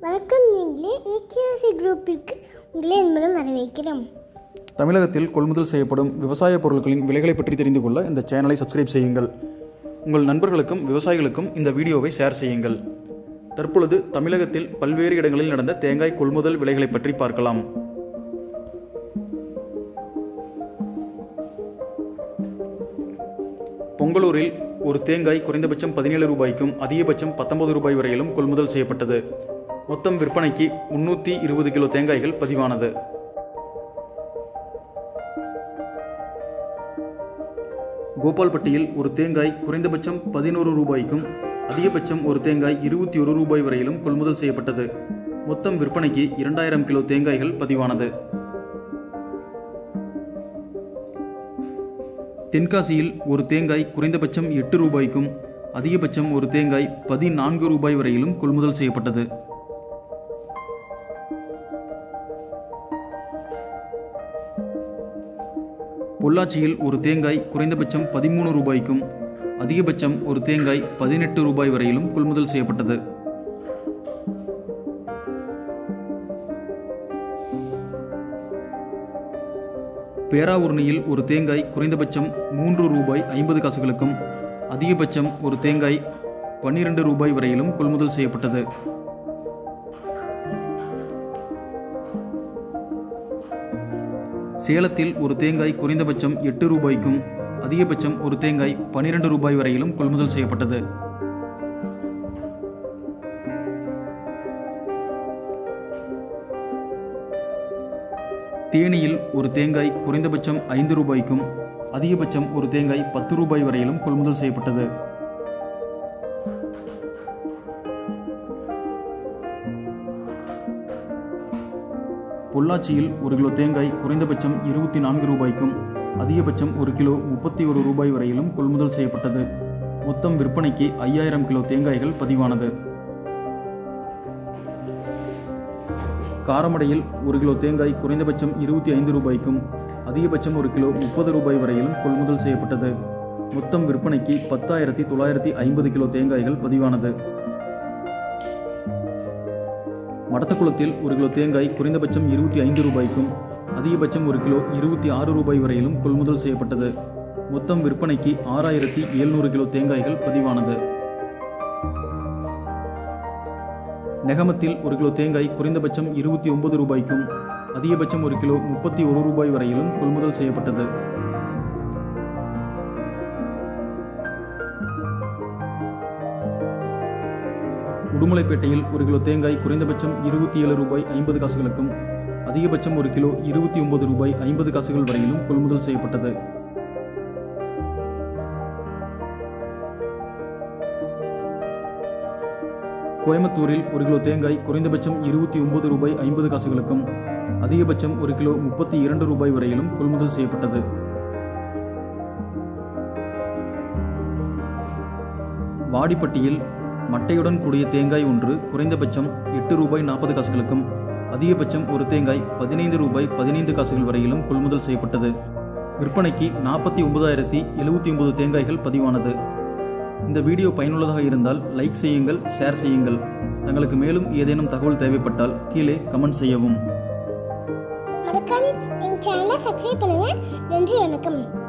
வணக்கம் நீங்களே ஏகேசி குரூப்பிற்கு உங்களை என்பதும் வரவேற்கிறோம் தமிழகத்தில் கொள்முதல் செய்யப்படும் விவசாய பொருட்களின் விலைகளை பற்றி தெரிந்து கொள்ள இந்த சேனலை சப்ஸ்கிரைப் செய்யுங்கள் உங்கள் நண்பர்களுக்கும் விவசாயிகளுக்கும் இந்த வீடியோவை ஷேர் செய்யுங்கள் தற்பொழுது தமிழகத்தில் பல்வேறு இடங்களில் நடந்த தேங்காய் கொள்முதல் விலைகளை பற்றி பார்க்கலாம் பொங்கலூரில் ஒரு தேங்காய் குறைந்தபட்சம் பதினேழு ரூபாய்க்கும் அதிகபட்சம் பத்தொன்பது ரூபாய் வரையிலும் கொள்முதல் செய்யப்பட்டது மொத்தம் விற்பனைக்கு முன்னூற்றி இருபது கிலோ தேங்காய்கள் பதிவானது கோபால்பட்டியில் ஒரு தேங்காய் குறைந்தபட்சம் பதினோரு ரூபாய்க்கும் அதிகபட்சம் ஒரு தேங்காய் இருபத்தி ஒரு ரூபாய் வரையிலும் கொள்முதல் செய்யப்பட்டது மொத்தம் விற்பனைக்கு இரண்டாயிரம் கிலோ தேங்காய்கள் பதிவானது தென்காசியில் ஒரு தேங்காய் குறைந்தபட்சம் எட்டு ரூபாய்க்கும் அதிகபட்சம் ஒரு தேங்காய் பதினான்கு ரூபாய் வரையிலும் கொள்முதல் செய்யப்பட்டது பொள்ளாச்சியில் ஒரு தேங்காய் குறைந்தபட்சம் பதிமூணு ரூபாய்க்கும் அதிகபட்சம் ஒரு தேங்காய் பதினெட்டு ரூபாய் வரையிலும் கொள்முதல் செய்யப்பட்டது பேராவூர்ணியில் ஒரு தேங்காய் குறைந்தபட்சம் மூன்று ரூபாய் ஐம்பது காசுகளுக்கும் அதிகபட்சம் ஒரு தேங்காய் பன்னிரண்டு ரூபாய் வரையிலும் கொள்முதல் செய்யப்பட்டது சேலத்தில் ஒரு தேங்காய் குறைந்தபட்சம் எட்டு ரூபாய்க்கும் அதிகபட்சம் ஒரு தேங்காய் பன்னிரண்டு ரூபாய் வரையிலும் கொள்முதல் செய்யப்பட்டது தேனியில் ஒரு தேங்காய் குறைந்தபட்சம் ஐந்து ரூபாய்க்கும் அதிகபட்சம் ஒரு தேங்காய் பத்து ரூபாய் வரையிலும் கொள்முதல் செய்யப்பட்டது பொள்ளாச்சியில் ஒரு கிலோ தேங்காய் குறைந்தபட்சம் இருபத்தி நான்கு ரூபாய்க்கும் அதிகபட்சம் ஒரு கிலோ முப்பத்தி ஒரு ரூபாய் வரையிலும் கொள்முதல் செய்யப்பட்டது மொத்தம் விற்பனைக்கு ஐயாயிரம் கிலோ தேங்காய்கள் பதிவானது காரமடையில் ஒரு கிலோ தேங்காய் குறைந்தபட்சம் இருபத்தி ஐந்து ரூபாய்க்கும் அதிகபட்சம் ஒரு கிலோ முப்பது ரூபாய் வரையிலும் கொள்முதல் செய்யப்பட்டது மொத்தம் விற்பனைக்கு பத்தாயிரத்தி தொள்ளாயிரத்தி ஐம்பது கிலோ தேங்காய்கள் பதிவானது மடத்தக்குளத்தில் ஒரு கிலோ தேங்காய் குறைந்தபட்சம் இருபத்தி ஐந்து ரூபாய்க்கும் அதிகபட்சம் ஒரு கிலோ இருபத்தி ஆறு ரூபாய் வரையிலும் கொள்முதல் செய்யப்பட்டது மொத்தம் விற்பனைக்கு ஆறாயிரத்தி எழுநூறு கிலோ தேங்காய்கள் பதிவானது நெகமத்தில் ஒரு கிலோ தேங்காய் குறைந்தபட்சம் இருபத்தி ஒன்பது ரூபாய்க்கும் அதிகபட்சம் ஒரு கிலோ முப்பத்தி ஒரு ரூபாய் வரையிலும் கொள்முதல் செய்யப்பட்டது உடுமலைப்பேட்டையில் ஒரு கிலோ தேங்காய் குறைந்தபட்சம் இருபத்தி ஏழு ரூபாய் ஐம்பது காசுகளுக்கும் அதிகபட்சம் ஒரு கிலோ இருபத்தி ஒன்பது ரூபாய் ஐம்பது காசுகள் வரையிலும் கொள்முதல் செய்யப்பட்டது கோயம்புத்தூரில் ஒரு கிலோ தேங்காய் குறைந்தபட்சம் இருபத்தி ஒன்பது ரூபாய் ஐம்பது காசுகளுக்கும் அதிகபட்சம் ஒரு கிலோ முப்பத்தி இரண்டு ரூபாய் வரையிலும் கொள்முதல் செய்யப்பட்டது வாடிப்பட்டியில் மட்டையுடன் கூடிய தேங்காய் ஒன்று குறைந்தபட்சம் எட்டு ரூபாய் நாற்பது காசுகளுக்கும் அதிகபட்சம் ஒரு தேங்காய் பதினைந்து ரூபாய் பதினைந்து காசுகள் வரையிலும் கொள்முதல் செய்யப்பட்டது விற்பனைக்கு நாற்பத்தி ஒன்பதாயிரத்தி எழுபத்தி ஒன்பது தேங்காய்கள் பதிவானது இந்த வீடியோ பயனுள்ளதாக இருந்தால் லைக் செய்யுங்கள் ஷேர் செய்யுங்கள் தங்களுக்கு மேலும் ஏதேனும் தகவல் தேவைப்பட்டால் கீழே கமெண்ட் செய்யவும் மறக்காம எங்கள் சேனலை சப்ஸ்கிரைப் பண்ணுங்க நன்றி வணக்கம்